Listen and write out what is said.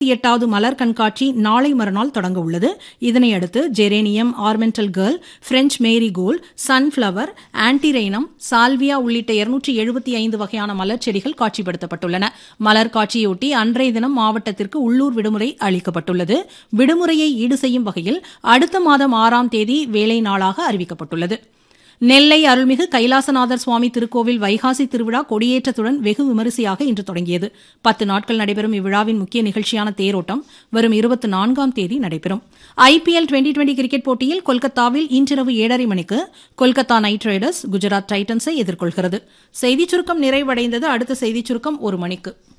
எட்டாவது மலர் கண்காட்சி நாளை மறுநாள் தொடங்க உள்ளது இதனையடுத்து geranium ornamental kale French marigold sunflower antirrhinum salvia உள்ளிட்ட இருநூற்றி எழுபத்தி ஐந்து வகையான மலர் செடிகள் காட்சிப்படுத்தப்பட்டுள்ளன மலர் காட்சியொட்டி அன்றைய தினம் மாவட்டத்திற்கு உள்ளூர் விடுமுறை அளிக்கப்பட்டுள்ளது விடுமுறையை ஈடு செய்யும் வகையில் அடுத்த மாதம் ஆறாம் தேதி வேலை நாளாக அறிவிக்கப்பட்டுள்ளது நெல்லை அருள்மிகு கைலாசநாதர் சுவாமி திருக்கோவில் வைகாசி திருவிழா கொடியேற்றத்துடன் வெகு விமரிசையாக இன்று தொடங்கியது பத்து நாட்கள் நடைபெறும் இவ்விழாவின் முக்கிய நிகழ்ச்சியான தேரோட்டம் வரும் இருபத்தி நான்காம் தேதி நடைபெறும் ஐபிஎல் டுவெண்டி டுவெண்டி கிரிக்கெட் போட்டியில் கொல்கத்தாவில் இன்றிரவு ஏழரை மணிக்கு கொல்கத்தா நைட் ரைடர்ஸ் குஜராத் டைட்டன்ஸை எதிர்கொள்கிறது செய்திச் சுருக்கம் நிறைவடைந்தது அடுத்த செய்திச் சுருக்கம் ஒரு மணிக்கு